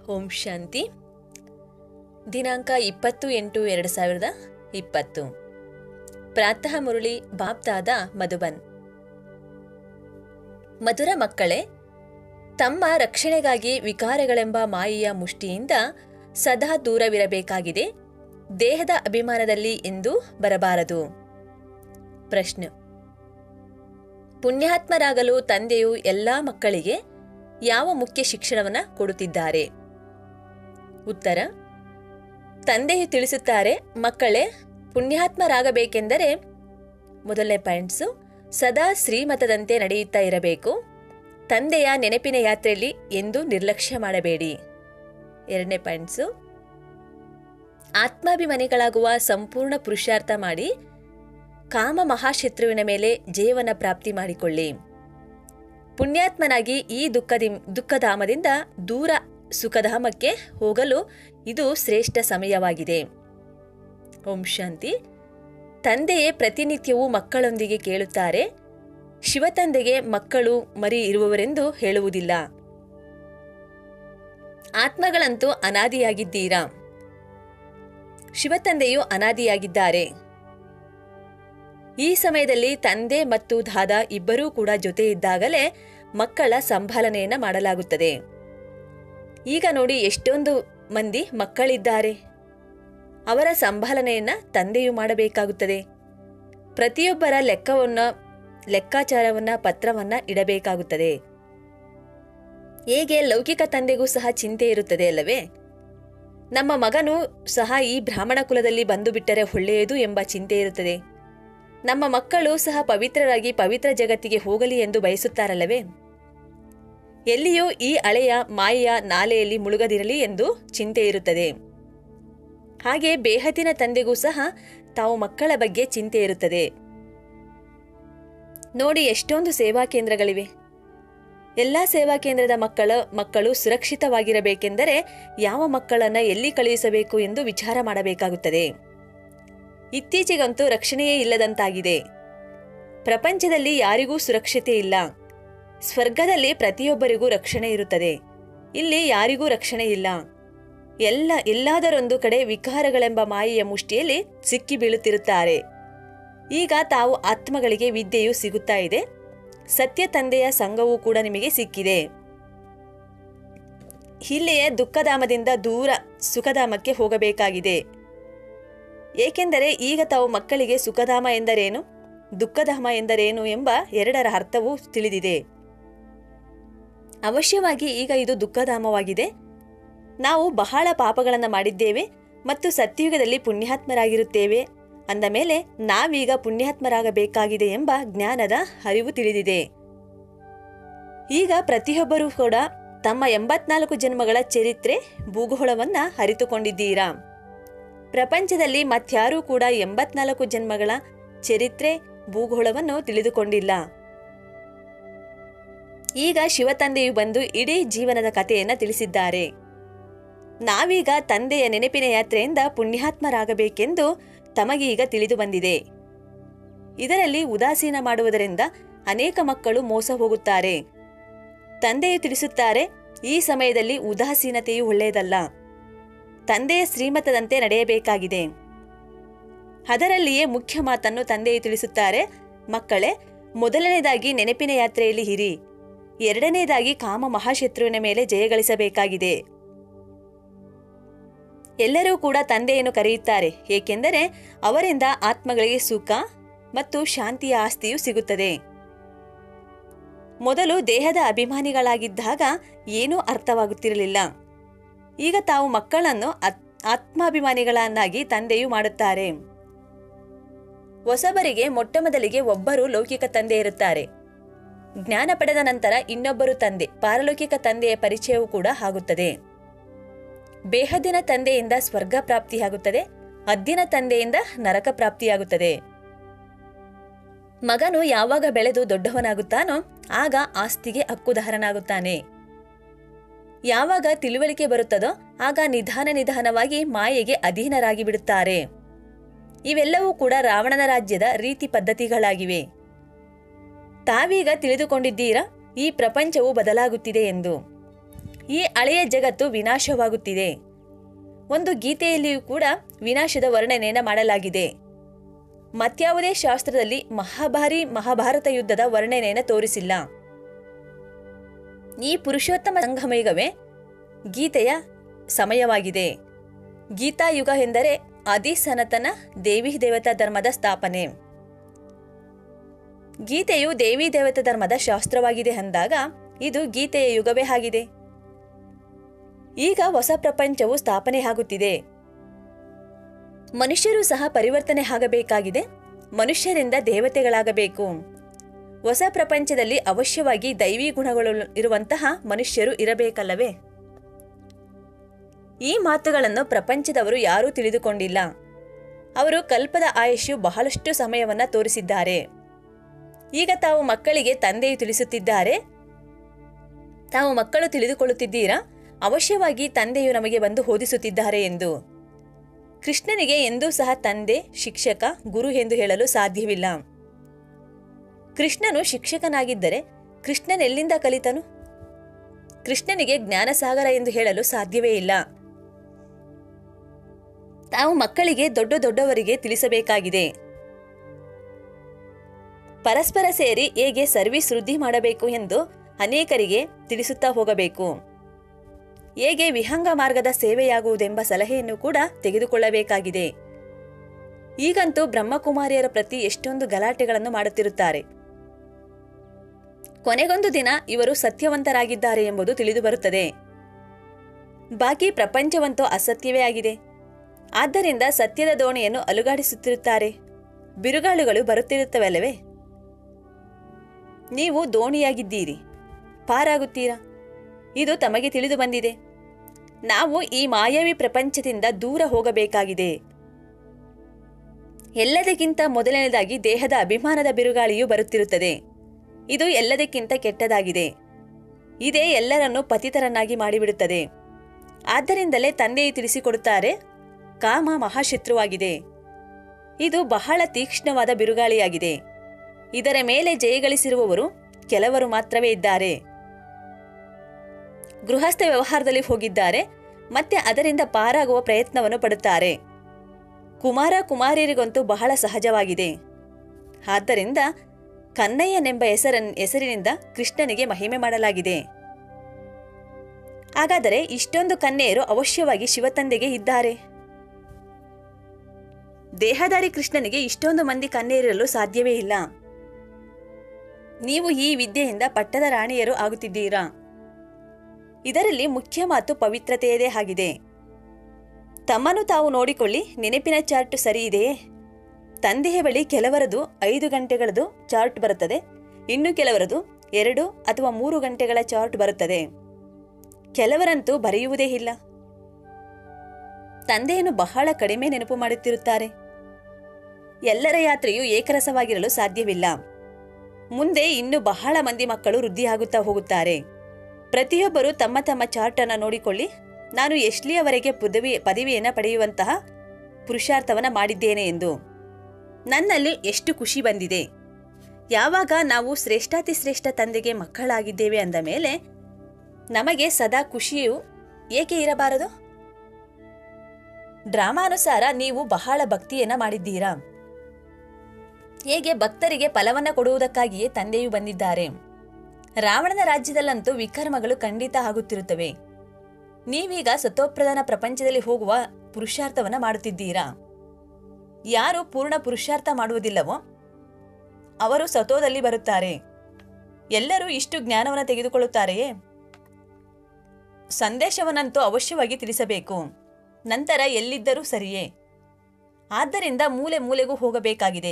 ಓಂ ಶಾಂತಿ ದಿನಾಂಕ ಇಪ್ಪತ್ತು ಎಂಟು ಎರಡು ಸಾವಿರದ ಇಪ್ಪತ್ತು ಪ್ರಾತಃ ಮುರಳಿ ಬಾಪ್ದಾದ ಮಧುಬನ್ ಮಧುರ ಮಕ್ಕಳೇ ತಮ್ಮ ರಕ್ಷಣೆಗಾಗಿ ವಿಕಾರಗಳೆಂಬ ಮಾಯೆಯ ಮುಷ್ಟಿಯಿಂದ ಸದಾ ದೂರವಿರಬೇಕಾಗಿದೆ ದೇಹದ ಅಭಿಮಾನದಲ್ಲಿ ಎಂದು ಬರಬಾರದು ಪ್ರಶ್ನೆ ಪುಣ್ಯಾತ್ಮರಾಗಲು ತಂದೆಯು ಎಲ್ಲ ಮಕ್ಕಳಿಗೆ ಯಾವ ಮುಖ್ಯ ಶಿಕ್ಷಣವನ್ನು ಕೊಡುತ್ತಿದ್ದಾರೆ ಉತ್ತರ ತಂದೆಯು ತಿಳಿಸುತ್ತಾರೆ ಮಕ್ಕಳೇ ಪುಣ್ಯಾತ್ಮರಾಗಬೇಕೆಂದರೆ ಮೊದಲನೇ ಪಾಯಿಂಟ್ಸು ಸದಾ ಶ್ರೀಮತದಂತೆ ನಡೆಯುತ್ತಾ ಇರಬೇಕು ತಂದೆಯ ನೆನಪಿನ ಯಾತ್ರೆಯಲ್ಲಿ ಎಂದು ನಿರ್ಲಕ್ಷ್ಯ ಮಾಡಬೇಡಿ ಎರಡನೇ ಪಾಯಿಂಟ್ಸು ಆತ್ಮಾಭಿಮಾನಿಗಳಾಗುವ ಸಂಪೂರ್ಣ ಪುರುಷಾರ್ಥ ಮಾಡಿ ಕಾಮ ಮಹಾಶತ್ರುವಿನ ಮೇಲೆ ಜೀವನ ಪ್ರಾಪ್ತಿ ಮಾಡಿಕೊಳ್ಳಿ ಪುಣ್ಯಾತ್ಮನಾಗಿ ಈ ದುಃಖದಿ ದುಃಖಧಾಮದಿಂದ ದೂರ ಸುಖಧಾಮಕ್ಕೆ ಹೋಗಲು ಇದು ಶ್ರೇಷ್ಠ ಸಮಯವಾಗಿದೆ ಓಂ ಶಾಂತಿ ತಂದೆಯೇ ಪ್ರತಿನಿತ್ಯವೂ ಮಕ್ಕಳೊಂದಿಗೆ ಕೇಳುತ್ತಾರೆ ಶಿವತಂದೆಗೆ ಮಕ್ಕಳು ಮರಿ ಇರುವವರೆಂದು ಹೇಳುವುದಿಲ್ಲ ಆತ್ಮಗಳಂತೂ ಅನಾದಿಯಾಗಿದ್ದೀರಾ ಶಿವತಂದೆಯು ಅನಾದಿಯಾಗಿದ್ದಾರೆ ಈ ಸಮಯದಲ್ಲಿ ತಂದೆ ಮತ್ತು ದಾದಾ ಇಬ್ಬರೂ ಕೂಡ ಜೊತೆ ಇದ್ದಾಗಲೇ ಮಕ್ಕಳ ಸಂಭಾಲನೆಯನ್ನ ಮಾಡಲಾಗುತ್ತದೆ ಈಗ ನೋಡಿ ಎಷ್ಟೊಂದು ಮಂದಿ ಮಕ್ಕಳಿದ್ದಾರೆ ಅವರ ಸಂಭಾಲನೆಯನ್ನ ತಂದೆಯು ಮಾಡಬೇಕಾಗುತ್ತದೆ ಪ್ರತಿಯೊಬ್ಬರ ಲೆಕ್ಕವನ್ನ ಲೆಕ್ಕಾಚಾರವನ್ನ ಪತ್ರವನ್ನ ಇಡಬೇಕಾಗುತ್ತದೆ ಹೇಗೆ ಲೌಕಿಕ ತಂದೆಗೂ ಸಹ ಚಿಂತೆ ಇರುತ್ತದೆ ಅಲ್ಲವೇ ನಮ್ಮ ಮಗನು ಸಹ ಈ ಬ್ರಾಹ್ಮಣ ಕುಲದಲ್ಲಿ ಬಂದು ಬಿಟ್ಟರೆ ಒಳ್ಳೆಯದು ಎಂಬ ಚಿಂತೆ ಇರುತ್ತದೆ ನಮ್ಮ ಮಕ್ಕಳು ಸಹ ಪವಿತ್ರರಾಗಿ ಪವಿತ್ರ ಜಗತ್ತಿಗೆ ಹೋಗಲಿ ಎಂದು ಬಯಸುತ್ತಾರಲ್ಲವೇ ಎಲ್ಲಿಯೂ ಈ ಹಳೆಯ ಮಾಯೆಯ ನಾಲೆಯಲ್ಲಿ ಮುಳುಗದಿರಲಿ ಎಂದು ಚಿಂತೆ ಇರುತ್ತದೆ ಹಾಗೆ ಬೇಹತಿನ ತಂದೆಗೂ ಸಹ ತಾವು ಮಕ್ಕಳ ಬಗ್ಗೆ ಚಿಂತೆ ಇರುತ್ತದೆ ನೋಡಿ ಎಷ್ಟೊಂದು ಸೇವಾ ಕೇಂದ್ರಗಳಿವೆ ಎಲ್ಲ ಸೇವಾ ಕೇಂದ್ರದ ಮಕ್ಕಳ ಮಕ್ಕಳು ಸುರಕ್ಷಿತವಾಗಿರಬೇಕೆಂದರೆ ಯಾವ ಮಕ್ಕಳನ್ನ ಎಲ್ಲಿ ಕಳುಹಿಸಬೇಕು ಎಂದು ವಿಚಾರ ಮಾಡಬೇಕಾಗುತ್ತದೆ ಇತ್ತೀಚೆಗಂತೂ ರಕ್ಷಣೆಯೇ ಇಲ್ಲದಂತಾಗಿದೆ ಪ್ರಪಂಚದಲ್ಲಿ ಯಾರಿಗೂ ಸುರಕ್ಷತೆ ಇಲ್ಲ ಸ್ವರ್ಗದಲ್ಲಿ ಪ್ರತಿಯೊಬ್ಬರಿಗೂ ರಕ್ಷಣೆ ಇರುತ್ತದೆ ಇಲ್ಲಿ ಯಾರಿಗೂ ರಕ್ಷಣೆ ಇಲ್ಲ ಎಲ್ಲ ಎಲ್ಲಾದರೊಂದು ಕಡೆ ವಿಕಾರಗಳೆಂಬ ಮಾಯೆಯ ಮುಷ್ಟಿಯಲ್ಲಿ ಸಿಕ್ಕಿ ಬೀಳುತ್ತಿರುತ್ತಾರೆ ಈಗ ತಾವು ಆತ್ಮಗಳಿಗೆ ವಿದ್ಯೆಯು ಸಿಗುತ್ತಾ ಇದೆ ಸತ್ಯ ತಂದೆಯ ಸಂಘವೂ ಕೂಡ ನಿಮಗೆ ಸಿಕ್ಕಿದೆ ಇಲ್ಲಿಯೇ ದುಃಖಧಾಮದಿಂದ ದೂರ ಸುಖಧಾಮಕ್ಕೆ ಹೋಗಬೇಕಾಗಿದೆ ಏಕೆಂದರೆ ಈಗ ತಾವು ಮಕ್ಕಳಿಗೆ ಸುಖಧಾಮ ಎಂದರೇನು ದುಃಖಧಾಮ ಎಂದರೇನು ಎಂಬ ಎರಡರ ಅರ್ಥವೂ ತಿಳಿದಿದೆ ಅವಶ್ಯವಾಗಿ ಈಗ ಇದು ದುಃಖಧಾಮವಾಗಿದೆ ನಾವು ಬಹಳ ಪಾಪಗಳನ್ನು ಮಾಡಿದ್ದೇವೆ ಮತ್ತು ಸತ್ಯುಗದಲ್ಲಿ ಪುಣ್ಯಾತ್ಮರಾಗಿರುತ್ತೇವೆ ಅಂದ ಮೇಲೆ ನಾವೀಗ ಪುಣ್ಯಾತ್ಮರಾಗಬೇಕಾಗಿದೆ ಎಂಬ ಜ್ಞಾನದ ಅರಿವು ತಿಳಿದಿದೆ ಈಗ ಪ್ರತಿಯೊಬ್ಬರೂ ಕೂಡ ತಮ್ಮ ಎಂಬತ್ನಾಲ್ಕು ಜನ್ಮಗಳ ಚರಿತ್ರೆ ಭೂಗೋಳವನ್ನ ಅರಿತುಕೊಂಡಿದ್ದೀರಾ ಪ್ರಪಂಚದಲ್ಲಿ ಮತ್ಯಾರೂ ಕೂಡ ಎಂಬತ್ನಾಲ್ಕು ಜನ್ಮಗಳ ಚರಿತ್ರೆ ಭೂಗೋಳವನ್ನು ತಿಳಿದುಕೊಂಡಿಲ್ಲ ಈಗ ಶಿವತಂದೆಯು ಬಂದು ಇಡೀ ಜೀವನದ ಕಥೆಯನ್ನ ತಿಳಿಸಿದ್ದಾರೆ ನಾವೀಗ ತಂದೆಯ ನೆನಪಿನ ಯಾತ್ರೆಯಿಂದ ಪುಣ್ಯಾತ್ಮರಾಗಬೇಕೆಂದು ತಮಗೀಗ ತಿಳಿದು ಬಂದಿದೆ ಇದರಲ್ಲಿ ಉದಾಸೀನ ಮಾಡುವುದರಿಂದ ಅನೇಕ ಮಕ್ಕಳು ಮೋಸ ಹೋಗುತ್ತಾರೆ ತಂದೆಯು ತಿಳಿಸುತ್ತಾರೆ ಈ ಸಮಯದಲ್ಲಿ ಉದಾಸೀನತೆಯು ಒಳ್ಳೆಯದಲ್ಲ ತಂದೆಯ ಶ್ರೀಮತದಂತೆ ನಡೆಯಬೇಕಾಗಿದೆ ಅದರಲ್ಲಿಯೇ ಮುಖ್ಯ ಮಾತನ್ನು ತಂದೆಯು ತಿಳಿಸುತ್ತಾರೆ ಮಕ್ಕಳೇ ಮೊದಲನೇದಾಗಿ ನೆನಪಿನ ಯಾತ್ರೆಯಲ್ಲಿ ಹಿರಿ ಎರಡನೇದಾಗಿ ಕಾಮ ಮಹಾಶತ್ರುವಿನ ಮೇಲೆ ಜಯಗಳಿಸಬೇಕಾಗಿದೆ ಎಲ್ಲರೂ ಕೂಡ ತಂದೆಯನ್ನು ಕರೆಯುತ್ತಾರೆ ಏಕೆಂದರೆ ಅವರಿಂದ ಆತ್ಮಗಳಿಗೆ ಸುಖ ಮತ್ತು ಶಾಂತಿಯ ಆಸ್ತಿಯು ಸಿಗುತ್ತದೆ ಮೊದಲು ದೇಹದ ಅಭಿಮಾನಿಗಳಾಗಿದ್ದಾಗ ಏನೂ ಅರ್ಥವಾಗುತ್ತಿರಲಿಲ್ಲ ಈಗ ತಾವು ಮಕ್ಕಳನ್ನು ಆತ್ಮಾಭಿಮಾನಿಗಳನ್ನಾಗಿ ತಂದೆಯು ಮಾಡುತ್ತಾರೆ ಹೊಸಬರಿಗೆ ಮೊಟ್ಟ ಮೊದಲಿಗೆ ಒಬ್ಬರು ಲೌಕಿಕ ತಂದೆ ಇರುತ್ತಾರೆ ಜ್ಞಾನ ಪಡೆದ ನಂತರ ಇನ್ನೊಬ್ಬರು ತಂದೆ ಪಾರಲೌಕಿಕ ತಂದೆಯ ಪರಿಚಯವೂ ಕೂಡ ಆಗುತ್ತದೆ ಬೇಹದಿನ ತಂದೆಯಿಂದ ಸ್ವರ್ಗ ಪ್ರಾಪ್ತಿಯಾಗುತ್ತದೆ ಅದ್ದಿನ ತಂದೆಯಿಂದ ನರಕ ಪ್ರಾಪ್ತಿಯಾಗುತ್ತದೆ ಮಗನು ಯಾವಾಗ ಬೆಳೆದು ದೊಡ್ಡವನಾಗುತ್ತಾನೋ ಆಗ ಆಸ್ತಿಗೆ ಹಕ್ಕುದಾರನಾಗುತ್ತಾನೆ ಯಾವಾಗ ತಿಳುವಳಿಕೆ ಬರುತ್ತದೋ ಆಗ ನಿಧಾನ ನಿಧಾನವಾಗಿ ಮಾಯೆಗೆ ಅಧೀನರಾಗಿ ಬಿಡುತ್ತಾರೆ ಇವೆಲ್ಲವೂ ಕೂಡ ರಾವಣನ ರಾಜ್ಯದ ರೀತಿ ಪದ್ಧತಿಗಳಾಗಿವೆ ತಾವೀಗ ತಿಳಿದುಕೊಂಡಿದ್ದೀರಾ ಈ ಪ್ರಪಂಚವು ಬದಲಾಗುತ್ತಿದೆ ಎಂದು ಈ ಹಳೆಯ ಜಗತ್ತು ವಿನಾಶವಾಗುತ್ತಿದೆ ಒಂದು ಗೀತೆಯಲ್ಲಿಯೂ ಕೂಡ ವಿನಾಶದ ವರ್ಣನೆಯನ್ನು ಮಾಡಲಾಗಿದೆ ಮತ್ಯಾವುದೇ ಶಾಸ್ತ್ರದಲ್ಲಿ ಮಹಾಭಾರಿ ಮಹಾಭಾರತ ಯುದ್ಧದ ವರ್ಣನೆಯನ್ನು ತೋರಿಸಿಲ್ಲ ಈ ಪುರುಷೋತ್ತಮ ಸಂಗಮಯುಗವೇ ಗೀತೆಯ ಸಮಯವಾಗಿದೆ ಗೀತಾಯುಗ ಎಂದರೆ ಆದಿ ಸನಾತನ ದೇವಿ ದೇವತಾ ಧರ್ಮದ ಸ್ಥಾಪನೆ ಗೀತೆಯು ದೇವಿ ದೇವತಾ ಧರ್ಮದ ಶಾಸ್ತ್ರವಾಗಿದೆ ಅಂದಾಗ ಇದು ಗೀತೆಯ ಯುಗವೇ ಆಗಿದೆ ಈಗ ಹೊಸ ಪ್ರಪಂಚವು ಸ್ಥಾಪನೆ ಆಗುತ್ತಿದೆ ಮನುಷ್ಯರು ಸಹ ಪರಿವರ್ತನೆ ಆಗಬೇಕಾಗಿದೆ ಮನುಷ್ಯರಿಂದ ದೇವತೆಗಳಾಗಬೇಕು ಹೊಸ ಪ್ರಪಂಚದಲ್ಲಿ ಅವಶ್ಯವಾಗಿ ದೈವಿ ಗುಣಗಳು ಇರುವಂತಹ ಮನುಷ್ಯರು ಇರಬೇಕಲ್ಲವೇ ಈ ಮಾತುಗಳನ್ನು ಪ್ರಪಂಚದವರು ಯಾರೂ ತಿಳಿದುಕೊಂಡಿಲ್ಲ ಅವರು ಕಲ್ಪದ ಆಯುಷ್ಯು ಬಹಳಷ್ಟು ಸಮಯವನ್ನ ತೋರಿಸಿದ್ದಾರೆ ಈಗ ತಾವು ಮಕ್ಕಳಿಗೆ ತಂದೆಯು ತಿಳಿಸುತ್ತಿದ್ದಾರೆ ತಾವು ಮಕ್ಕಳು ತಿಳಿದುಕೊಳ್ಳುತ್ತಿದ್ದೀರಾ ಅವಶ್ಯವಾಗಿ ತಂದೆಯು ನಮಗೆ ಬಂದು ಓದಿಸುತ್ತಿದ್ದಾರೆ ಎಂದು ಕೃಷ್ಣನಿಗೆ ಎಂದೂ ಸಹ ತಂದೆ ಶಿಕ್ಷಕ ಗುರು ಎಂದು ಹೇಳಲು ಸಾಧ್ಯವಿಲ್ಲ ಕೃಷ್ಣನು ಶಿಕ್ಷಕನಾಗಿದ್ದರೆ ಕೃಷ್ಣನೆಲ್ಲಿಂದ ಕಲಿತನು ಕೃಷ್ಣನಿಗೆ ಜ್ಞಾನಸಾಗರ ಎಂದು ಹೇಳಲು ಸಾಧ್ಯವೇ ಇಲ್ಲ ತಾವು ಮಕ್ಕಳಿಗೆ ದೊಡ್ಡ ದೊಡ್ಡವರಿಗೆ ತಿಳಿಸಬೇಕಾಗಿದೆ ಪರಸ್ಪರ ಸೇರಿ ಹೇಗೆ ಸರ್ವಿಸ್ ವೃದ್ಧಿ ಮಾಡಬೇಕು ಎಂದು ಅನೇಕರಿಗೆ ತಿಳಿಸುತ್ತಾ ಹೋಗಬೇಕು ಹೇಗೆ ವಿಹಂಗ ಮಾರ್ಗದ ಸೇವೆಯಾಗುವುದೆಂಬ ಸಲಹೆಯನ್ನು ಕೂಡ ತೆಗೆದುಕೊಳ್ಳಬೇಕಾಗಿದೆ ಈಗಂತೂ ಬ್ರಹ್ಮಕುಮಾರಿಯರ ಪ್ರತಿ ಎಷ್ಟೊಂದು ಗಲಾಟೆಗಳನ್ನು ಮಾಡುತ್ತಿರುತ್ತಾರೆ ಕೊನೆಗೊಂದು ದಿನ ಇವರು ಸತ್ಯವಂತರಾಗಿದ್ದಾರೆ ಎಂಬುದು ತಿಳಿದು ಬರುತ್ತದೆ ಬಾಕಿ ಪ್ರಪಂಚವಂತೂ ಅಸತ್ಯವೇ ಆಗಿದೆ ಆದ್ದರಿಂದ ಸತ್ಯದ ದೋಣಿಯನ್ನು ಅಲುಗಾಡಿಸುತ್ತಿರುತ್ತಾರೆ ಬಿರುಗಾಳುಗಳು ಬರುತ್ತಿರುತ್ತವಲ್ಲವೇ ನೀವು ದೋಣಿಯಾಗಿದ್ದೀರಿ ಪಾರಾಗುತ್ತೀರಾ ಇದು ತಮಗೆ ತಿಳಿದು ಬಂದಿದೆ ನಾವು ಈ ಮಾಯಾವಿ ಪ್ರಪಂಚದಿಂದ ದೂರ ಹೋಗಬೇಕಾಗಿದೆ ಎಲ್ಲದಕ್ಕಿಂತ ಮೊದಲನೇದಾಗಿ ದೇಹದ ಅಭಿಮಾನದ ಬಿರುಗಾಳಿಯು ಬರುತ್ತಿರುತ್ತದೆ ಇದು ಎಲ್ಲದಕ್ಕಿಂತ ಕೆಟ್ಟದಾಗಿದೆ ಇದೇ ಎಲ್ಲರನ್ನೂ ಪತಿತರನ್ನಾಗಿ ಮಾಡಿಬಿಡುತ್ತದೆ ಆದ್ದರಿಂದಲೇ ತಂದೆಯು ತಿಳಿಸಿಕೊಡುತ್ತಾರೆ ಕಾಮ ಮಹಾಶತ್ರುವಾಗಿದೆ ಇದು ಬಹಳ ತೀಕ್ಷ್ಣವಾದ ಬಿರುಗಾಳಿಯಾಗಿದೆ ಇದರ ಮೇಲೆ ಜಯಗಳಿಸಿರುವವರು ಕೆಲವರು ಮಾತ್ರವೇ ಇದ್ದಾರೆ ಗೃಹಸ್ಥ ವ್ಯವಹಾರದಲ್ಲಿ ಹೋಗಿದ್ದಾರೆ ಮತ್ತೆ ಅದರಿಂದ ಪಾರಾಗುವ ಪ್ರಯತ್ನವನ್ನು ಪಡುತ್ತಾರೆ ಕುಮಾರ ಕುಮಾರಿಯರಿಗಂತೂ ಬಹಳ ಸಹಜವಾಗಿದೆ ಆದ್ದರಿಂದ ಕನ್ನಯ್ಯನೆಂಬ ಹೆಸರನ್ ಹೆಸರಿನಿಂದ ಕೃಷ್ಣನಿಗೆ ಮಹಿಮೆ ಮಾಡಲಾಗಿದೆ ಹಾಗಾದರೆ ಇಷ್ಟೊಂದು ಕನ್ಯೆಯರು ಅವಶ್ಯವಾಗಿ ಶಿವತಂದೆಗೆ ಇದ್ದಾರೆ ದೇಹಧಾರಿ ಕೃಷ್ಣನಿಗೆ ಇಷ್ಟೊಂದು ಮಂದಿ ಕನ್ಯೆಯರಿರಲು ಸಾಧ್ಯವೇ ಇಲ್ಲ ನೀವು ಈ ವಿದ್ಯೆಯಿಂದ ಪಟ್ಟದ ರಾಣಿಯರು ಆಗುತ್ತಿದ್ದೀರಾ ಇದರಲ್ಲಿ ಮುಖ್ಯ ಮಾತು ಪವಿತ್ರತೆಯದೇ ಆಗಿದೆ ತಮ್ಮನ್ನು ತಾವು ನೋಡಿಕೊಳ್ಳಿ ನೆನಪಿನ ಚಾರ್ಟ್ ಸರಿ ಇದೆಯೇ ತಂದೆಯ ಬಳಿ ಕೆಲವರದು ಐದು ಗಂಟೆಗಳದು ಚಾರ್ಟ್ ಬರುತ್ತದೆ ಇನ್ನು ಕೆಲವರದು ಎರಡು ಅಥವಾ ಮೂರು ಗಂಟೆಗಳ ಚಾರ್ಟ್ ಬರುತ್ತದೆ ಕೆಲವರಂತೂ ಬರೆಯುವುದೇ ಇಲ್ಲ ತಂದೆಯನ್ನು ಬಹಳ ಕಡಿಮೆ ನೆನಪು ಮಾಡುತ್ತಿರುತ್ತಾರೆ ಎಲ್ಲರ ಯಾತ್ರೆಯು ಏಕರಸವಾಗಿರಲು ಸಾಧ್ಯವಿಲ್ಲ ಮುಂದೆ ಇನ್ನು ಬಹಳ ಮಂದಿ ಮಕ್ಕಳು ವೃದ್ಧಿಯಾಗುತ್ತಾ ಹೋಗುತ್ತಾರೆ ಪ್ರತಿಯೊಬ್ಬರು ತಮ್ಮ ತಮ್ಮ ಚಾರ್ಟ್ ಅನ್ನು ನೋಡಿಕೊಳ್ಳಿ ನಾನು ಎಷ್ಟಲಿಯವರೆಗೆ ಪದವಿ ಪದವಿಯನ್ನು ಪಡೆಯುವಂತಹ ಪುರುಷಾರ್ಥವನ್ನ ಮಾಡಿದ್ದೇನೆ ಎಂದು ನನ್ನಲ್ಲಿ ಎಷ್ಟು ಖುಷಿ ಬಂದಿದೆ ಯಾವಾಗ ನಾವು ಶ್ರೇಷ್ಠಾತಿ ಶ್ರೇಷ್ಠ ತಂದೆಗೆ ಮಕ್ಕಳಾಗಿದ್ದೇವೆ ಅಂದ ಮೇಲೆ ನಮಗೆ ಸದಾ ಖುಷಿಯು ಏಕೆ ಇರಬಾರದು ಡ್ರಾಮಾನುಸಾರ ನೀವು ಬಹಳ ಭಕ್ತಿಯನ್ನ ಮಾಡಿದ್ದೀರಾ ಹೇಗೆ ಭಕ್ತರಿಗೆ ಫಲವನ್ನ ಕೊಡುವುದಕ್ಕಾಗಿಯೇ ತಂದೆಯು ಬಂದಿದ್ದಾರೆ ರಾವಣನ ರಾಜ್ಯದಲ್ಲಂತೂ ವಿಕರ್ಮಗಳು ಖಂಡಿತ ಆಗುತ್ತಿರುತ್ತವೆ ನೀವೀಗ ಸತೋಪ್ರಧಾನ ಪ್ರಪಂಚದಲ್ಲಿ ಹೋಗುವ ಪುರುಷಾರ್ಥವನ್ನ ಮಾಡುತ್ತಿದ್ದೀರಾ ಯಾರು ಪೂರ್ಣ ಪುರುಷಾರ್ಥ ಮಾಡುವುದಿಲ್ಲವೋ ಅವರು ಸತೋದಲ್ಲಿ ಬರುತ್ತಾರೆ ಎಲ್ಲರೂ ಇಷ್ಟು ಜ್ಞಾನವನ್ನು ತೆಗೆದುಕೊಳ್ಳುತ್ತಾರೆಯೇ ಸಂದೇಶವನ್ನಂತೂ ಅವಶ್ಯವಾಗಿ ತಿಳಿಸಬೇಕು ನಂತರ ಎಲ್ಲಿದ್ದರೂ ಸರಿಯೇ ಆದ್ದರಿಂದ ಮೂಲೆ ಮೂಲೆಗೂ ಹೋಗಬೇಕಾಗಿದೆ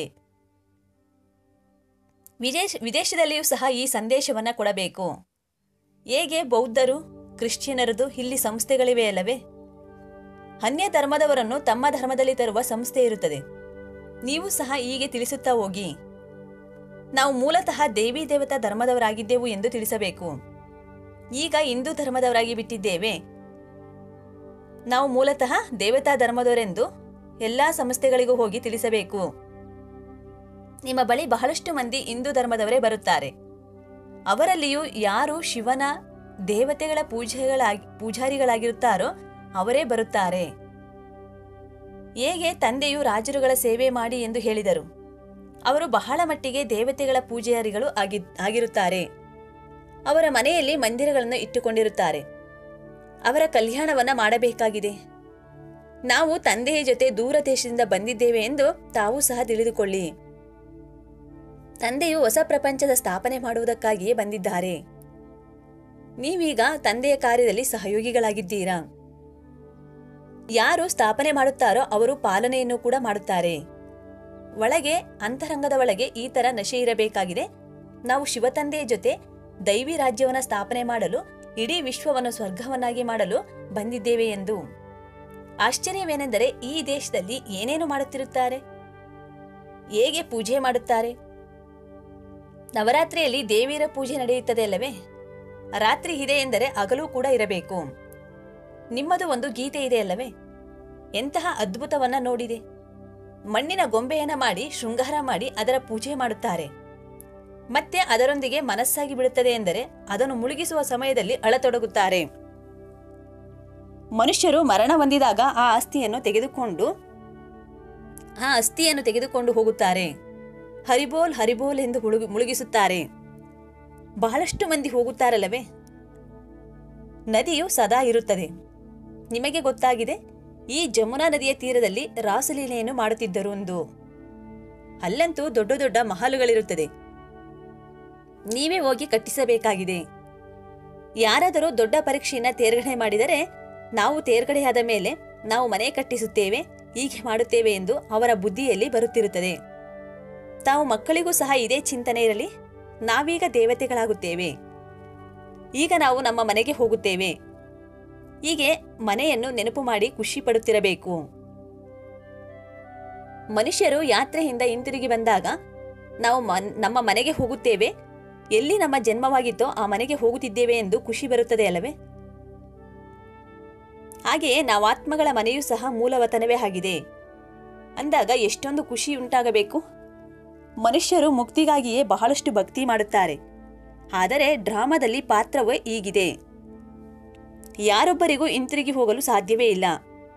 ವಿದೇಶ ವಿದೇಶದಲ್ಲಿಯೂ ಸಹ ಈ ಸಂದೇಶವನ್ನ ಕೊಡಬೇಕು ಹೇಗೆ ಬೌದ್ಧರು ಕ್ರಿಶ್ಚಿಯನರದು ಇಲ್ಲಿ ಸಂಸ್ಥೆಗಳಿವೆ ಅಲ್ಲವೇ ಅನ್ಯ ಧರ್ಮದವರನ್ನು ತಮ್ಮ ಧರ್ಮದಲ್ಲಿ ತರುವ ಸಂಸ್ಥೆ ಇರುತ್ತದೆ ನೀವು ಸಹ ಹೀಗೆ ತಿಳಿಸುತ್ತಾ ಹೋಗಿ ನಾವು ಮೂಲತಃ ದೇವಿ ದೇವತಾ ಧರ್ಮದವರಾಗಿದ್ದೆವು ಎಂದು ತಿಳಿಸಬೇಕು ಈಗ ಹಿಂದೂ ಧರ್ಮದವರಾಗಿ ಬಿಟ್ಟಿದ್ದೇವೆ ನಾವು ಮೂಲತಃ ದೇವತಾ ಧರ್ಮದವರೆಂದು ಎಲ್ಲಾ ಸಂಸ್ಥೆಗಳಿಗೂ ಹೋಗಿ ತಿಳಿಸಬೇಕು ನಿಮ್ಮ ಬಳಿ ಬಹಳಷ್ಟು ಮಂದಿ ಹಿಂದೂ ಧರ್ಮದವರೇ ಬರುತ್ತಾರೆ ಅವರಲ್ಲಿಯೂ ಯಾರು ಶಿವನ ದೇವತೆಗಳ ಪೂಜೆಗಳಾಗಿ ಪೂಜಾರಿಗಳಾಗಿರುತ್ತಾರೋ ಅವರೇ ಬರುತ್ತಾರೆ ಹೇಗೆ ತಂದೆಯು ರಾಜರುಗಳ ಸೇವೆ ಮಾಡಿ ಎಂದು ಹೇಳಿದರು ಅವರು ಬಹಳ ಮಟ್ಟಿಗೆ ದೇವತೆಗಳ ಪೂಜಾರಿಗಳು ಆಗಿ ಆಗಿರುತ್ತಾರೆ ಅವರ ಮನೆಯಲ್ಲಿ ಮಂದಿರಗಳನ್ನು ಇಟ್ಟುಕೊಂಡಿರುತ್ತಾರೆ ಅವರ ಕಲ್ಯಾಣವನ್ನ ಮಾಡಬೇಕಾಗಿದೆ ನಾವು ತಂದೆಯ ಜೊತೆ ದೂರ ದೇಶದಿಂದ ಬಂದಿದ್ದೇವೆ ಎಂದು ತಾವು ಸಹ ತಿಳಿದುಕೊಳ್ಳಿ ತಂದೆಯು ಹೊಸ ಪ್ರಪಂಚದ ಸ್ಥಾಪನೆ ಮಾಡುವುದಕ್ಕಾಗಿಯೇ ಬಂದಿದ್ದಾರೆ ನೀವೀಗ ತಂದೆಯ ಕಾರ್ಯದಲ್ಲಿ ಸಹಯೋಗಿಗಳಾಗಿದ್ದೀರಾ ಯಾರು ಸ್ಥಾಪನೆ ಮಾಡುತ್ತಾರೋ ಅವರು ಪಾಲನೆಯನ್ನು ಕೂಡ ಮಾಡುತ್ತಾರೆ ಒಳಗೆ ಅಂತರಂಗದ ಒಳಗೆ ಈ ತರ ನಶೆ ಇರಬೇಕಾಗಿದೆ ನಾವು ಶಿವತಂದೆಯ ಜೊತೆ ದೈವಿ ರಾಜ್ಯವನ್ನ ಸ್ಥಾಪನೆ ಮಾಡಲು ಇಡೀ ವಿಶ್ವವನ್ನು ಸ್ವರ್ಗವನ್ನಾಗಿ ಮಾಡಲು ಬಂದಿದ್ದೇವೆ ಎಂದು ಆಶ್ಚರ್ಯವೇನೆಂದರೆ ಈ ದೇಶದಲ್ಲಿ ಏನೇನು ಮಾಡುತ್ತಿರುತ್ತಾರೆ ಹೇಗೆ ಪೂಜೆ ಮಾಡುತ್ತಾರೆ ನವರಾತ್ರಿಯಲ್ಲಿ ದೇವಿಯರ ಪೂಜೆ ನಡೆಯುತ್ತದೆ ಅಲ್ಲವೇ ರಾತ್ರಿ ಇದೆ ಎಂದರೆ ಹಗಲು ಕೂಡ ಇರಬೇಕು ನಿಮ್ಮದು ಒಂದು ಗೀತೆ ಇದೆ ಅಲ್ಲವೇ ಎಂತಹ ಅದ್ಭುತವನ್ನ ನೋಡಿದೆ ಮಣ್ಣಿನ ಗೊಂಬೆಯನ್ನ ಮಾಡಿ ಶೃಂಗಾರ ಮಾಡಿ ಅದರ ಪೂಜೆ ಮಾಡುತ್ತಾರೆ ಮತ್ತೆ ಅದರೊಂದಿಗೆ ಮನಸ್ಸಾಗಿ ಬಿಡುತ್ತದೆ ಎಂದರೆ ಅದನ್ನು ಮುಳುಗಿಸುವ ಸಮಯದಲ್ಲಿ ಅಳತೊಡಗುತ್ತಾರೆ ಮನುಷ್ಯರು ಮರಣ ಹೊಂದಿದಾಗ ಆ ಅಸ್ಥಿಯನ್ನು ತೆಗೆದುಕೊಂಡು ಆ ಅಸ್ಥಿಯನ್ನು ತೆಗೆದುಕೊಂಡು ಹೋಗುತ್ತಾರೆ ಹರಿಬೋಲ್ ಹರಿಬೋಲ್ ಎಂದು ಹುಳುಗು ಮುಳುಗಿಸುತ್ತಾರೆ ಬಹಳಷ್ಟು ಮಂದಿ ಹೋಗುತ್ತಾರಲ್ಲವೇ ನದಿಯು ಸದಾ ಇರುತ್ತದೆ ನಿಮಗೆ ಗೊತ್ತಾಗಿದೆ ಈ ಜಮುನಾ ನದಿಯ ತೀರದಲ್ಲಿ ರಾಸಲೀಲೆಯನ್ನು ಮಾಡುತ್ತಿದ್ದರು ಎಂದು ಅಲ್ಲಂತೂ ದೊಡ್ಡ ದೊಡ್ಡ ಮಹಲುಗಳಿರುತ್ತದೆ ನೀವೇ ಹೋಗಿ ಕಟ್ಟಿಸಬೇಕಾಗಿದೆ ಯಾರಾದರೂ ದೊಡ್ಡ ಪರೀಕ್ಷೆಯನ್ನ ತೇರ್ಗಡೆ ಮಾಡಿದರೆ ನಾವು ತೇರ್ಗಡೆಯಾದ ಮೇಲೆ ನಾವು ಮನೆ ಕಟ್ಟಿಸುತ್ತೇವೆ ಹೀಗೆ ಮಾಡುತ್ತೇವೆ ಎಂದು ಅವರ ಬುದ್ಧಿಯಲ್ಲಿ ಬರುತ್ತಿರುತ್ತದೆ ತಾವು ಮಕ್ಕಳಿಗೂ ಸಹ ಇದೇ ಚಿಂತನೆ ಇರಲಿ ನಾವೀಗ ದೇವತೆಗಳಾಗುತ್ತೇವೆ ಈಗ ನಾವು ನಮ್ಮ ಮನೆಗೆ ಹೋಗುತ್ತೇವೆ ಹೀಗೆ ಮನೆಯನ್ನು ನೆನಪು ಮಾಡಿ ಖುಷಿ ಪಡುತ್ತಿರಬೇಕು ಮನುಷ್ಯರು ಯಾತ್ರೆಯಿಂದ ಹಿಂತಿರುಗಿ ಬಂದಾಗ ನಾವು ಮನ್- ನಮ್ಮ ಮನೆಗೆ ಹೋಗುತ್ತೇವೆ ಎಲ್ಲಿ ನಮ್ಮ ಜನ್ಮವಾಗಿತ್ತೋ ಆ ಮನೆಗೆ ಹೋಗುತ್ತಿದ್ದೇವೆ ಎಂದು ಖುಷಿ ಬರುತ್ತದೆ ಅಲ್ಲವೇ ಹಾಗೆಯೇ ನಾವಾತ್ಮಗಳ ಮನೆಯೂ ಸಹ ಮೂಲವತನವೇ ಆಗಿದೆ ಅಂದಾಗ ಎಷ್ಟೊಂದು ಖುಷಿ ಉಂಟಾಗಬೇಕು ಮನುಷ್ಯರು ಮುಕ್ತಿಗಾಗಿಯೇ ಬಹಳಷ್ಟು ಭಕ್ತಿ ಮಾಡುತ್ತಾರೆ ಆದರೆ ಡ್ರಾಮಾದಲ್ಲಿ ಪಾತ್ರವೇ ಹೀಗಿದೆ ಯಾರೊಬ್ಬರಿಗೂ ಹಿಂತಿರುಗಿ ಹೋಗಲು ಸಾಧ್ಯವೇ ಇಲ್ಲ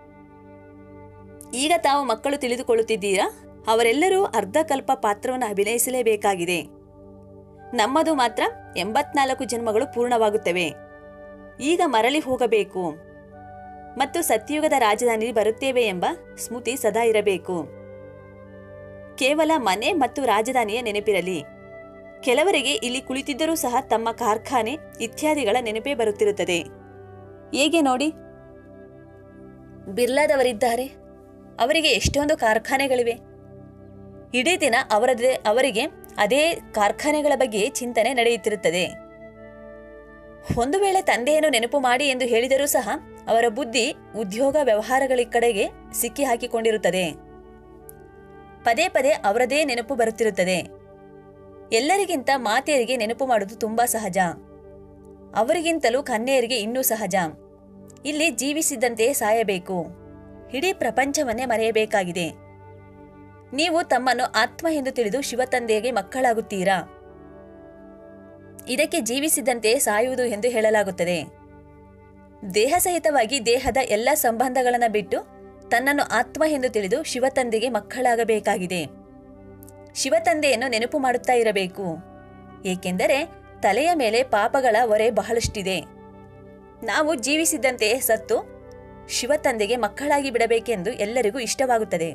ಈಗ ತಾವು ಮಕ್ಕಳು ತಿಳಿದುಕೊಳ್ಳುತ್ತಿದ್ದೀರಾ ಅವರೆಲ್ಲರೂ ಅರ್ಧಕಲ್ಪ ಪಾತ್ರವನ್ನು ಅಭಿನಯಿಸಲೇಬೇಕಾಗಿದೆ ನಮ್ಮದು ಮಾತ್ರ ಎಂಬತ್ನಾಲ್ಕು ಜನ್ಮಗಳು ಪೂರ್ಣವಾಗುತ್ತವೆ ಈಗ ಮರಳಿ ಹೋಗಬೇಕು ಮತ್ತು ಸತ್ಯುಗದ ರಾಜಧಾನಿ ಬರುತ್ತೇವೆ ಎಂಬ ಸ್ಮೃತಿ ಸದಾ ಇರಬೇಕು ಕೇವಲ ಮನೆ ಮತ್ತು ರಾಜಧಾನಿಯ ನೆನಪಿರಲಿ ಕೆಲವರಿಗೆ ಇಲ್ಲಿ ಕುಳಿತಿದ್ದರೂ ಸಹ ತಮ್ಮ ಕಾರ್ಖಾನೆ ಇತ್ಯಾದಿಗಳ ನೆನಪೇ ಬರುತ್ತಿರುತ್ತದೆ ಹೇಗೆ ನೋಡಿ ಬಿರ್ಲಾದವರಿದ್ದಾರೆ ಅವರಿಗೆ ಎಷ್ಟೊಂದು ಕಾರ್ಖಾನೆಗಳಿವೆ ಇಡೀ ದಿನ ಅವರದೇ ಅವರಿಗೆ ಅದೇ ಕಾರ್ಖಾನೆಗಳ ಬಗ್ಗೆ ಚಿಂತನೆ ನಡೆಯುತ್ತಿರುತ್ತದೆ ಒಂದು ವೇಳೆ ತಂದೆಯನ್ನು ನೆನಪು ಮಾಡಿ ಎಂದು ಹೇಳಿದರೂ ಸಹ ಅವರ ಬುದ್ಧಿ ಉದ್ಯೋಗ ವ್ಯವಹಾರಗಳ ಕಡೆಗೆ ಸಿಕ್ಕಿ ಹಾಕಿಕೊಂಡಿರುತ್ತದೆ ಪದೇ ಪದೇ ಅವರದೇ ನೆನಪು ಬರುತ್ತಿರುತ್ತದೆ ಎಲ್ಲರಿಗಿಂತ ಮಾತೆಯರಿಗೆ ನೆನಪು ಮಾಡುವುದು ತುಂಬಾ ಸಹಜ ಅವರಿಗಿಂತಲೂ ಕನ್ಯೆಯರಿಗೆ ಇನ್ನೂ ಸಹಜ ಇಲ್ಲಿ ಜೀವಿಸಿದ್ದಂತೆಯೇ ಸಾಯಬೇಕು ಇಡೀ ಪ್ರಪಂಚವನ್ನೇ ಮರೆಯಬೇಕಾಗಿದೆ ನೀವು ತಮ್ಮನ್ನು ಆತ್ಮ ಎಂದು ತಿಳಿದು ಶಿವತಂದೆಗೆ ಮಕ್ಕಳಾಗುತ್ತೀರಾ ಇದಕ್ಕೆ ಜೀವಿಸಿದಂತೆ ಸಾಯುವುದು ಎಂದು ಹೇಳಲಾಗುತ್ತದೆ ದೇಹ ಸಹಿತವಾಗಿ ದೇಹದ ಎಲ್ಲ ಸಂಬಂಧಗಳನ್ನು ಬಿಟ್ಟು ತನ್ನನ್ನು ಆತ್ಮ ಎಂದು ತಿಳಿದು ಶಿವತಂದೆಗೆ ಮಕ್ಕಳಾಗಬೇಕಾಗಿದೆ ಶಿವತಂದೆಯನ್ನು ನೆನಪು ಮಾಡುತ್ತಾ ಇರಬೇಕು ಏಕೆಂದರೆ ತಲೆಯ ಮೇಲೆ ಪಾಪಗಳ ಹೊರೆ ಬಹಳಷ್ಟಿದೆ ನಾವು ಜೀವಿಸಿದ್ದಂತೆಯೇ ಸತ್ತು ಶಿವತಂದೆಗೆ ಮಕ್ಕಳಾಗಿ ಬಿಡಬೇಕೆಂದು ಎಲ್ಲರಿಗೂ ಇಷ್ಟವಾಗುತ್ತದೆ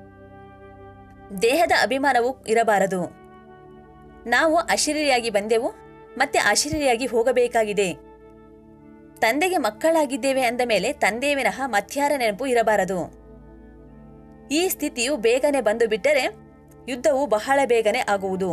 ದೇಹದ ಅಭಿಮಾನವು ಇರಬಾರದು ನಾವು ಅಶರೀರಿಯಾಗಿ ಬಂದೆವು ಮತ್ತೆ ಅಶರೀರಿಯಾಗಿ ಹೋಗಬೇಕಾಗಿದೆ ತಂದೆಗೆ ಮಕ್ಕಳಾಗಿದ್ದೇವೆ ಅಂದ ಮೇಲೆ ತಂದೆಯ ವಿನಃ ಮತ್ಯಾರ ನೆನಪು ಇರಬಾರದು ಈ ಸ್ಥಿತಿಯು ಬೇಗನೆ ಬಂದು ಬಿಟ್ಟರೆ ಯುದ್ಧವು ಬಹಳ ಬೇಗನೆ ಆಗುವುದು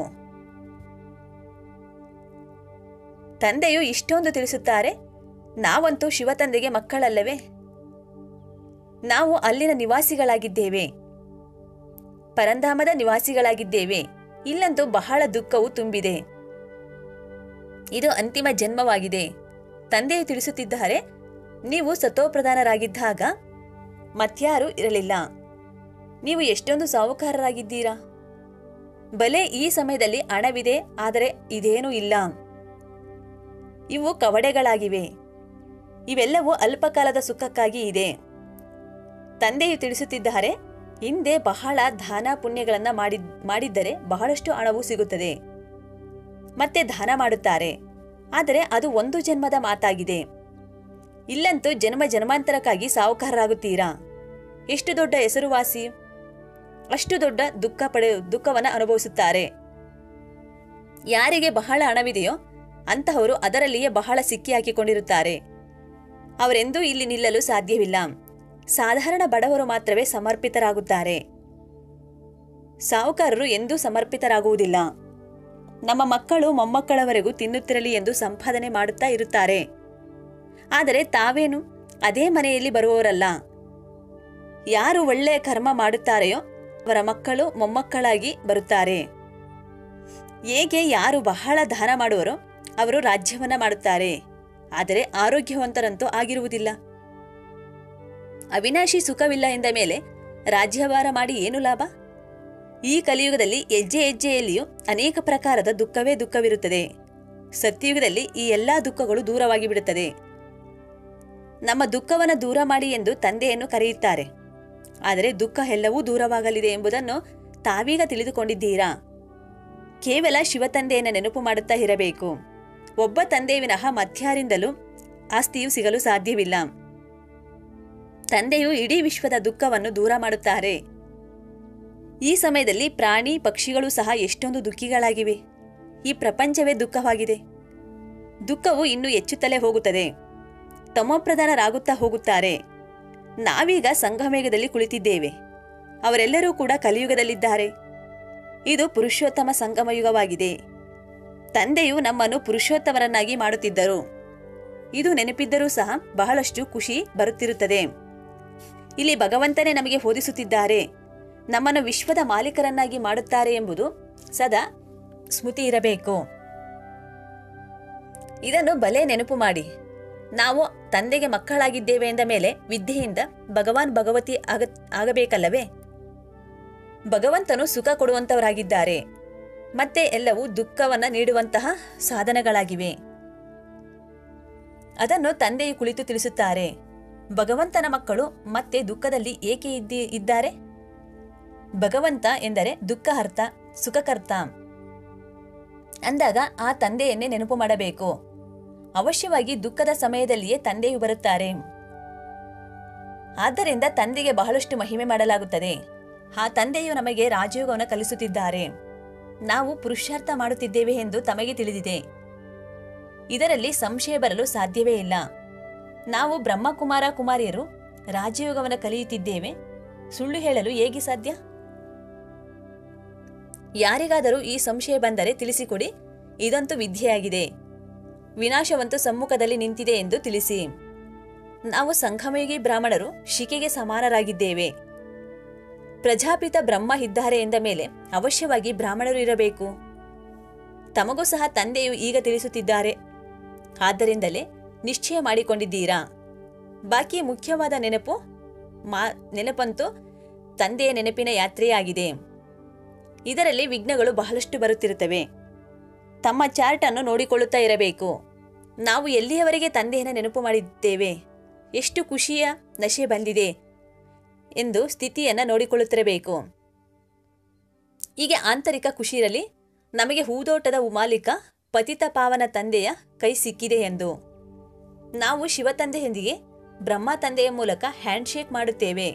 ತಂದೆಯು ಇಷ್ಟೊಂದು ತಿಳಿಸುತ್ತಾರೆ ನಾವಂತೂ ಶಿವತಂದೆಗೆ ಮಕ್ಕಳಲ್ಲವೇ ನಾವು ಅಲ್ಲಿನ ನಿವಾಸಿಗಳಾಗಿದ್ದೇವೆ ಪರಂಧಾಮದ ನಿವಾಸಿಗಳಾಗಿದ್ದೇವೆ ಇಲ್ಲಂತೂ ಬಹಳ ದುಃಖವು ತುಂಬಿದೆ ಇದು ಅಂತಿಮ ಜನ್ಮವಾಗಿದೆ ತಂದೆಯು ತಿಳಿಸುತ್ತಿದ್ದಾರೆ ನೀವು ಸತೋಪ್ರಧಾನರಾಗಿದ್ದಾಗ ಮತ್ಯಾರೂ ಇರಲಿಲ್ಲ ನೀವು ಎಷ್ಟೊಂದು ಸಾಹುಕಾರರಾಗಿದ್ದೀರಾ ಬಲೆ ಈ ಸಮಯದಲ್ಲಿ ಹಣವಿದೆ ಆದರೆ ಇದೇನೂ ಇಲ್ಲ ಇವು ಕವಡೆಗಳಾಗಿವೆ ಇವೆಲ್ಲವೂ ಅಲ್ಪಕಾಲದ ಸುಖಕ್ಕಾಗಿ ಇದೆ ತಂದೆಯು ತಿಳಿಸುತ್ತಿದ್ದಾರೆ ಹಿಂದೆ ಬಹಳ ದಾನ ಪುಣ್ಯಗಳನ್ನು ಮಾಡಿ ಮಾಡಿದ್ದರೆ ಬಹಳಷ್ಟು ಹಣವು ಸಿಗುತ್ತದೆ ಮತ್ತೆ ದಾನ ಮಾಡುತ್ತಾರೆ ಆದರೆ ಅದು ಒಂದು ಜನ್ಮದ ಮಾತಾಗಿದೆ ಇಲ್ಲಂತೂ ಜನ್ಮ ಜನ್ಮಾಂತರಕ್ಕಾಗಿ ಸಾಹುಕಾರರಾಗುತ್ತೀರಾ ಎಷ್ಟು ದೊಡ್ಡ ಹೆಸರುವಾಸಿ ಅಷ್ಟು ದೊಡ್ಡ ದುಃಖ ಪಡೆ ದುಃಖವನ್ನು ಅನುಭವಿಸುತ್ತಾರೆ ಯಾರಿಗೆ ಬಹಳ ಹಣವಿದೆಯೋ ಅಂತಹವರು ಅದರಲ್ಲಿಯೇ ಬಹಳ ಸಿಕ್ಕಿ ಹಾಕಿಕೊಂಡಿರುತ್ತಾರೆ ಅವರೆಂದೂ ಇಲ್ಲಿ ನಿಲ್ಲಲು ಸಾಧ್ಯವಿಲ್ಲ ಸಾಧಾರಣ ಬಡವರು ಮಾತ್ರವೇ ಸಮರ್ಪಿತರಾಗುತ್ತಾರೆ ಸಾಹುಕಾರರು ಎಂದೂ ಸಮರ್ಪಿತರಾಗುವುದಿಲ್ಲ ನಮ್ಮ ಮಕ್ಕಳು ಮೊಮ್ಮಕ್ಕಳವರೆಗೂ ತಿನ್ನುತ್ತಿರಲಿ ಎಂದು ಸಂಪಾದನೆ ಮಾಡುತ್ತಾ ಇರುತ್ತಾರೆ ಆದರೆ ತಾವೇನು ಅದೇ ಮನೆಯಲ್ಲಿ ಬರುವವರಲ್ಲ ಯಾರು ಒಳ್ಳೆಯ ಕರ್ಮ ಮಾಡುತ್ತಾರೆಯೋ ಅವರ ಮಕ್ಕಳು ಮೊಮ್ಮಕ್ಕಳಾಗಿ ಬರುತ್ತಾರೆ ಹೇಗೆ ಯಾರು ಬಹಳ ದಾನ ಮಾಡುವರೋ ಅವರು ರಾಜ್ಯವನ್ನ ಮಾಡುತ್ತಾರೆ ಆದರೆ ಆರೋಗ್ಯವಂತರಂತೂ ಆಗಿರುವುದಿಲ್ಲ ಅವಿನಾಶಿ ಸುಖವಿಲ್ಲ ಎಂದ ಮೇಲೆ ರಾಜ್ಯಭಾರ ಮಾಡಿ ಏನು ಲಾಭ ಈ ಕಲಿಯುಗದಲ್ಲಿ ಹೆಜ್ಜೆ ಹೆಜ್ಜೆಯಲ್ಲಿಯೂ ಅನೇಕ ಪ್ರಕಾರದ ದುಃಖವೇ ದುಃಖವಿರುತ್ತದೆ ಸತ್ಯಯುಗದಲ್ಲಿ ಈ ಎಲ್ಲಾ ದುಃಖಗಳು ದೂರವಾಗಿ ಬಿಡುತ್ತದೆ ನಮ್ಮ ದುಃಖವನ್ನು ದೂರ ಮಾಡಿ ಎಂದು ತಂದೆಯನ್ನು ಕರೆಯುತ್ತಾರೆ ಆದರೆ ದುಃಖ ಎಲ್ಲವೂ ದೂರವಾಗಲಿದೆ ಎಂಬುದನ್ನು ತಾವೀಗ ತಿಳಿದುಕೊಂಡಿದ್ದೀರಾ ಕೇವಲ ಶಿವತಂದೆಯನ್ನು ನೆನಪು ಮಾಡುತ್ತಾ ಇರಬೇಕು ಒಬ್ಬ ತಂದೆ ವಿನಃ ಮತ್ಯಾರಿಂದಲೂ ಆಸ್ತಿಯು ಸಿಗಲು ಸಾಧ್ಯವಿಲ್ಲ ತಂದೆಯು ಇಡೀ ವಿಶ್ವದ ದುಃಖವನ್ನು ದೂರ ಮಾಡುತ್ತಾರೆ ಈ ಸಮಯದಲ್ಲಿ ಪ್ರಾಣಿ ಪಕ್ಷಿಗಳು ಸಹ ಎಷ್ಟೊಂದು ದುಃಖಿಗಳಾಗಿವೆ ಈ ಪ್ರಪಂಚವೇ ದುಃಖವಾಗಿದೆ ದುಃಖವು ಇನ್ನೂ ಹೆಚ್ಚುತ್ತಲೇ ಹೋಗುತ್ತದೆ ತಮೋಪ್ರಧಾನರಾಗುತ್ತಾ ಹೋಗುತ್ತಾರೆ ನಾವೀಗ ಸಂಗಮೇಗದಲ್ಲಿ ಕುಳಿತಿದ್ದೇವೆ ಅವರೆಲ್ಲರೂ ಕೂಡ ಕಲಿಯುಗದಲ್ಲಿದ್ದಾರೆ ಇದು ಪುರುಷೋತ್ತಮ ಸಂಗಮ ಯುಗವಾಗಿದೆ ತಂದೆಯು ನಮ್ಮನ್ನು ಪುರುಷೋತ್ತಮರನ್ನಾಗಿ ಮಾಡುತ್ತಿದ್ದರು ಇದು ನೆನಪಿದ್ದರೂ ಸಹ ಬಹಳಷ್ಟು ಖುಷಿ ಬರುತ್ತಿರುತ್ತದೆ ಇಲ್ಲಿ ಭಗವಂತನೇ ನಮಗೆ ಬೋಧಿಸುತ್ತಿದ್ದಾರೆ ನಮ್ಮನ್ನು ವಿಶ್ವದ ಮಾಲೀಕರನ್ನಾಗಿ ಮಾಡುತ್ತಾರೆ ಎಂಬುದು ಸದಾ ಸ್ಮೃತಿ ಇರಬೇಕು ಇದನ್ನು ಬಲೆ ನೆನಪು ಮಾಡಿ ನಾವು ತಂದೆಗೆ ಮಕ್ಕಳಾಗಿದ್ದೇವೆ ಎಂದ ಮೇಲೆ ವಿದ್ಯೆಯಿಂದ ಭಗವಾನ್ ಭಗವತಿ ಆಗ ಆಗಬೇಕಲ್ಲವೇ ಭಗವಂತನು ಸುಖ ಕೊಡುವಂತವರಾಗಿದ್ದಾರೆ ಮತ್ತೆ ಎಲ್ಲವೂ ದುಃಖವನ್ನ ನೀಡುವಂತಹ ಸಾಧನಗಳಾಗಿವೆ ಅದನ್ನು ತಂದೆಯು ಕುಳಿತು ತಿಳಿಸುತ್ತಾರೆ ಭಗವಂತನ ಮಕ್ಕಳು ಮತ್ತೆ ದುಃಖದಲ್ಲಿ ಏಕೆ ಇದ್ದಿ ಇದ್ದಾರೆ ಭಗವಂತ ಎಂದರೆ ದುಃಖಹರ್ತ ಸುಖಕರ್ತ ಅಂದಾಗ ಆ ತಂದೆಯನ್ನೇ ನೆನಪು ಮಾಡಬೇಕು ಅವಶ್ಯವಾಗಿ ದುಃಖದ ಸಮಯದಲ್ಲಿಯೇ ತಂದೆಯು ಬರುತ್ತಾರೆ ಆದ್ದರಿಂದ ತಂದೆಗೆ ಬಹಳಷ್ಟು ಮಹಿಮೆ ಮಾಡಲಾಗುತ್ತದೆ ಆ ತಂದೆಯು ನಮಗೆ ರಾಜಯೋಗವನ್ನು ಕಲಿಸುತ್ತಿದ್ದಾರೆ ನಾವು ಪುರುಷಾರ್ಥ ಮಾಡುತ್ತಿದ್ದೇವೆ ಎಂದು ತಮಗೆ ತಿಳಿದಿದೆ ಇದರಲ್ಲಿ ಸಂಶಯ ಬರಲು ಸಾಧ್ಯವೇ ಇಲ್ಲ ನಾವು ಬ್ರಹ್ಮಕುಮಾರ ಕುಮಾರಿಯರು ರಾಜಯೋಗವನ್ನು ಕಲಿಯುತ್ತಿದ್ದೇವೆ ಸುಳ್ಳು ಹೇಳಲು ಹೇಗೆ ಸಾಧ್ಯ ಯಾರಿಗಾದರೂ ಈ ಸಂಶಯ ಬಂದರೆ ತಿಳಿಸಿಕೊಡಿ ಇದಂತೂ ವಿದ್ಯೆಯಾಗಿದೆ ವಿನಾಶವಂತೂ ಸಮ್ಮುಖದಲ್ಲಿ ನಿಂತಿದೆ ಎಂದು ತಿಳಿಸಿ ನಾವು ಸಂಗಮಯುಗಿ ಬ್ರಾಹ್ಮಣರು ಶಿಕೆಗೆ ಸಮಾನರಾಗಿದ್ದೇವೆ ಪ್ರಜಾಪಿತ ಬ್ರಹ್ಮ ಇದ್ದಾರೆ ಎಂದ ಮೇಲೆ ಅವಶ್ಯವಾಗಿ ಬ್ರಾಹ್ಮಣರು ಇರಬೇಕು ತಮಗೂ ಸಹ ತಂದೆಯು ಈಗ ತಿಳಿಸುತ್ತಿದ್ದಾರೆ ಆದ್ದರಿಂದಲೇ ನಿಶ್ಚಯ ಮಾಡಿಕೊಂಡಿದ್ದೀರಾ ಬಾಕಿ ಮುಖ್ಯವಾದ ನೆನಪು ಮಾ ನೆನಪಂತೂ ತಂದೆಯ ನೆನಪಿನ ಯಾತ್ರೆಯಾಗಿದೆ ಇದರಲ್ಲಿ ವಿಘ್ನಗಳು ಬಹಳಷ್ಟು ಬರುತ್ತಿರುತ್ತವೆ ತಮ್ಮ ಚಾರ್ಟ್ ಅನ್ನು ನೋಡಿಕೊಳ್ಳುತ್ತಾ ಇರಬೇಕು ನಾವು ಎಲ್ಲಿಯವರೆಗೆ ತಂದೆಯನ್ನು ನೆನಪು ಮಾಡಿದ್ದೇವೆ ಎಷ್ಟು ಖುಷಿಯ ನಶೆ ಬಂದಿದೆ ಎಂದು ಸ್ಥಿತಿಯನ್ನು ನೋಡಿಕೊಳ್ಳುತ್ತಿರಬೇಕು ಹೀಗೆ ಆಂತರಿಕ ಖುಷಿ ಇರಲಿ ನಮಗೆ ಹೂದೋಟದ ಮಾಲೀಕ ಪತಿತ ಪಾವನ ತಂದೆಯ ಕೈ ಸಿಕ್ಕಿದೆ ಎಂದು ನಾವು ಶಿವ ತಂದೆಯೊಂದಿಗೆ ಬ್ರಹ್ಮ ತಂದೆಯ ಮೂಲಕ ಹ್ಯಾಂಡ್ಶೇಕ್ ಮಾಡುತ್ತೇವೆ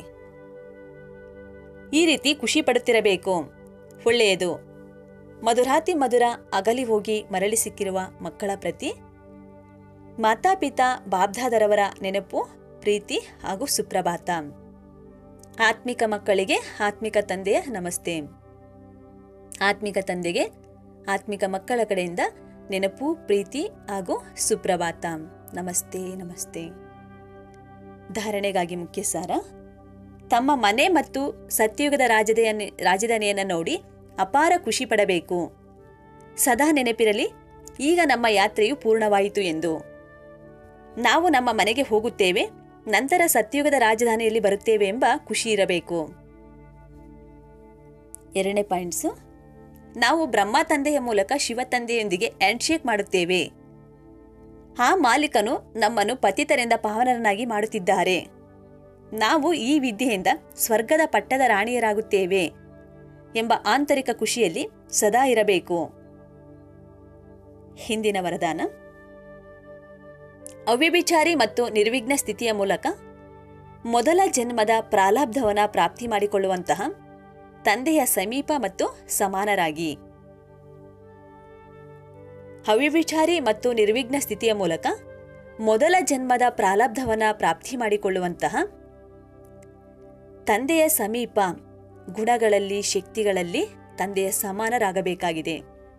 ಈ ರೀತಿ ಖುಷಿ ಪಡುತ್ತಿರಬೇಕು ಒಳ್ಳೆಯದು ಮಧುರಾತಿ ಮಧುರ ಅಗಲಿ ಹೋಗಿ ಮರಳಿ ಸಿಕ್ಕಿರುವ ಮಕ್ಕಳ ಪ್ರತಿ ಮಾತಾಪಿತಾ ಬಾಬ್ದಾದರವರ ನೆನಪು ಪ್ರೀತಿ ಹಾಗೂ ಸುಪ್ರಭಾತ ಆತ್ಮಿಕ ಮಕ್ಕಳಿಗೆ ಆತ್ಮಿಕ ತಂದೆಯ ನಮಸ್ತೆ ಆತ್ಮಿಕ ತಂದೆಗೆ ಆತ್ಮಿಕ ಮಕ್ಕಳ ಕಡೆಯಿಂದ ನೆನಪು ಪ್ರೀತಿ ಹಾಗೂ ಸುಪ್ರಭಾತ ನಮಸ್ತೆ ನಮಸ್ತೆ ಧಾರಣೆಗಾಗಿ ಮುಖ್ಯ ಸಾರ ತಮ್ಮ ಮನೆ ಮತ್ತು ಸತ್ಯಯುಗದ ರಾಜಧಾನಿ ರಾಜಧಾನಿಯನ್ನು ನೋಡಿ ಅಪಾರ ಖುಷಿ ಪಡಬೇಕು ಸದಾ ನೆನಪಿರಲಿ ಈಗ ನಮ್ಮ ಯಾತ್ರೆಯು ಪೂರ್ಣವಾಯಿತು ಎಂದು ನಾವು ನಮ್ಮ ಮನೆಗೆ ಹೋಗುತ್ತೇವೆ ನಂತರ ಸತ್ಯುಗದ ರಾಜಧಾನಿಯಲ್ಲಿ ಬರುತ್ತೇವೆ ಎಂಬ ಖುಷಿ ಇರಬೇಕು ಎರಡನೇ ಪಾಯಿಂಟ್ಸು ನಾವು ಬ್ರಹ್ಮ ತಂದೆಯ ಮೂಲಕ ಶಿವ ತಂದೆಯೊಂದಿಗೆ ಹ್ಯಾಂಡ್ಶೇಕ್ ಮಾಡುತ್ತೇವೆ ಆ ಮಾಲೀಕನು ನಮ್ಮನ್ನು ಪತಿತರಿಂದ ಪಾವನರನ್ನಾಗಿ ಮಾಡುತ್ತಿದ್ದಾರೆ ನಾವು ಈ ವಿದ್ಯೆಯಿಂದ ಸ್ವರ್ಗದ ಪಟ್ಟದ ರಾಣಿಯರಾಗುತ್ತೇವೆ ಎಂಬ ಆಂತರಿಕ ಖುಷಿಯಲ್ಲಿ ಸದಾ ಇರಬೇಕು ಹಿಂದಿನ ವರದಾನ ಅವ್ಯಭಿಚಾರಿ ಮತ್ತು ನಿರ್ವಿಘ್ನ ಸ್ಥಿತಿಯ ಮೂಲಕ ಮೊದಲ ಜನ್ಮದ ಪ್ರಾಲಾಬ್ಧವನ ಪ್ರಾಪ್ತಿ ಮಾಡಿಕೊಳ್ಳುವಂತಹ ತಂದೆಯ ಸಮೀಪ ಮತ್ತು ಸಮಾನರಾಗಿ ಅವ್ಯಭಿಚಾರಿ ಮತ್ತು ನಿರ್ವಿಘ್ನ ಸ್ಥಿತಿಯ ಮೂಲಕ ಮೊದಲ ಜನ್ಮದ ಪ್ರಾಲಬ್ಧವನ ಪ್ರಾಪ್ತಿ ಮಾಡಿಕೊಳ್ಳುವಂತಹ ತಂದೆಯ ಸಮೀಪ ಗುಣಗಳಲ್ಲಿ ಶಕ್ತಿಗಳಲ್ಲಿ ತಂದೆಯ ಸಮಾನರಾಗಬೇಕಾಗಿದೆ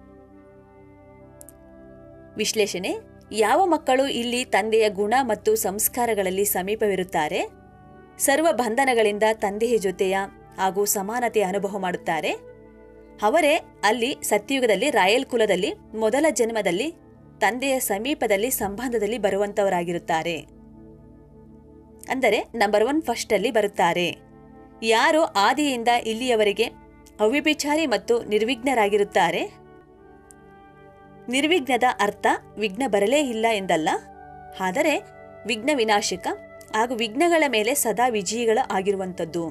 ವಿಶ್ಲೇಷಣೆ ಯಾವ ಮಕ್ಕಳು ಇಲ್ಲಿ ತಂದೆಯ ಗುಣ ಮತ್ತು ಸಂಸ್ಕಾರಗಳಲ್ಲಿ ಸಮೀಪವಿರುತ್ತಾರೆ ಸರ್ವ ಬಂಧನಗಳಿಂದ ತಂದೆಯ ಜೊತೆಯ ಹಾಗೂ ಸಮಾನತೆಯ ಅನುಭವ ಮಾಡುತ್ತಾರೆ ಅವರೇ ಅಲ್ಲಿ ಸತ್ಯಯುಗದಲ್ಲಿ ರಾಯಲ್ ಕುಲದಲ್ಲಿ ಮೊದಲ ಜನ್ಮದಲ್ಲಿ ತಂದೆಯ ಸಮೀಪದಲ್ಲಿ ಸಂಬಂಧದಲ್ಲಿ ಬರುವಂತವರಾಗಿರುತ್ತಾರೆ ಅಂದರೆ ನಂಬರ್ ಒನ್ ಫಸ್ಟ್ ಅಲ್ಲಿ ಬರುತ್ತಾರೆ ಯಾರು ಆದಿಯಿಂದ ಇಲ್ಲಿಯವರೆಗೆ ಅವ್ಯಭಿಚಾರಿ ಮತ್ತು ನಿರ್ವಿಘ್ನರಾಗಿರುತ್ತಾರೆ ನಿರ್ವಿಘ್ನದ ಅರ್ಥ ವಿಘ್ನ ಬರಲೇ ಇಲ್ಲ ಎಂದಲ್ಲ ಆದರೆ ವಿಘ್ನ ವಿನಾಶಕ ಹಾಗೂ ವಿಘ್ನಗಳ ಮೇಲೆ ಸದಾ ವಿಜಯಿಗಳ ಆಗಿರುವಂಥದ್ದು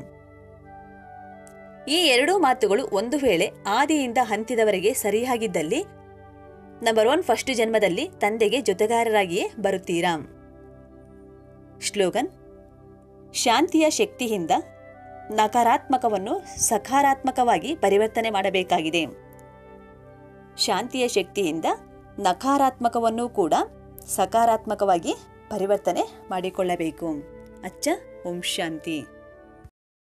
ಈ ಎರಡೂ ಮಾತುಗಳು ಒಂದು ವೇಳೆ ಆದಿಯಿಂದ ಹಂತಿದವರೆಗೆ ಸರಿಯಾಗಿದ್ದಲ್ಲಿ ನಂಬರ್ ಒನ್ ಫಸ್ಟ್ ಜನ್ಮದಲ್ಲಿ ತಂದೆಗೆ ಜೊತೆಗಾರರಾಗಿಯೇ ಬರುತ್ತೀರಾ ಶ್ಲೋಗನ್ ಶಾಂತಿಯ ಶಕ್ತಿಯಿಂದ ನಕಾರಾತ್ಮಕವನ್ನು ಸಕಾರಾತ್ಮಕವಾಗಿ ಪರಿವರ್ತನೆ ಮಾಡಬೇಕಾಗಿದೆ ಶಾಂತಿಯ ಶಕ್ತಿಯಿಂದ ನಕಾರಾತ್ಮಕವನ್ನು ಕೂಡ ಸಕಾರಾತ್ಮಕವಾಗಿ ಪರಿವರ್ತನೆ ಮಾಡಿಕೊಳ್ಳಬೇಕು ಅಚ್ಚ ಓಂ ಶಾಂತಿ